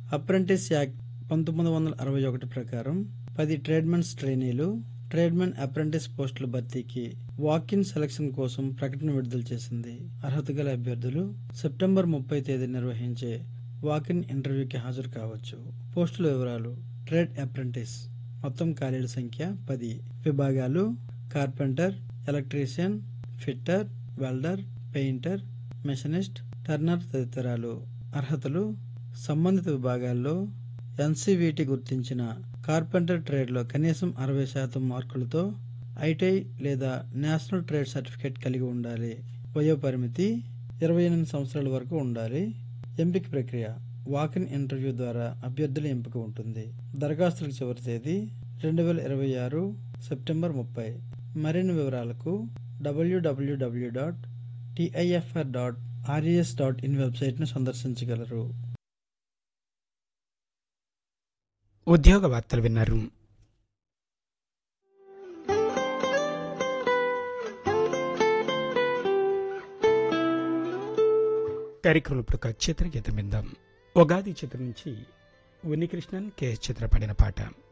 apprentice act పంతొమ్మిది వందల అరవై ఒకటి ప్రకారం పది ట్రేడ్మెన్స్ ట్రైనీలు ట్రేడ్మెన్ అప్రెంటిస్ పోస్టుల భర్తీకి వాక్-ఇన్ సెలక్షన్ కోసం ప్రకటన విడుదల చేసింది అర్హత గల అభ్యర్థులు సెప్టెంబర్ ముప్పై తేదీ నిర్వహించే వాక్-ఇన్ ఇంటర్వ్యూకి హాజరు కావచ్చు పోస్టుల వివరాలు ట్రేడ్ అప్రెంటిస్ మొత్తం ఖాళీల సంఖ్య పది విభాగాలు carpenter electrician fitter welder painter machinist turner తదితరాలు అర్హతలు సంబంధిత విభాగాల్లో ఎన్సీవీటీ గుర్తించిన కార్పెంటర్ ట్రేడ్లో కనీసం అరవై శాతం మార్కులతో ఐటీఐ లేదా నేషనల్ ట్రేడ్ సర్టిఫికేట్ కలిగి ఉండాలి వయో పరిమితి ఇరవై ఎనిమిది సంవత్సరాల వరకు ఉండాలి ఎంపిక ప్రక్రియ వాకిన్ ఇంటర్వ్యూ ద్వారా అభ్యర్థుల ఎంపిక ఉంటుంది దరఖాస్తులకు చివరి తేదీ రెండు వేల ఇరవై ఆరు సెప్టెంబర్ ముప్పై మరిన్ని వివరాలకు W W W dot TIFR dot RES dot in వెబ్సైట్ను సందర్శించగలరు ఉద్యోగ వార్తలు విన్నారు కార్యక్రమం ఇప్పుడు ఒక చిత్రగీతం విందాం ఉగాది చిత్రం నుంచి ఉన్నికృష్ణన్ కెఎస్ చిత్ర పాడిన పాట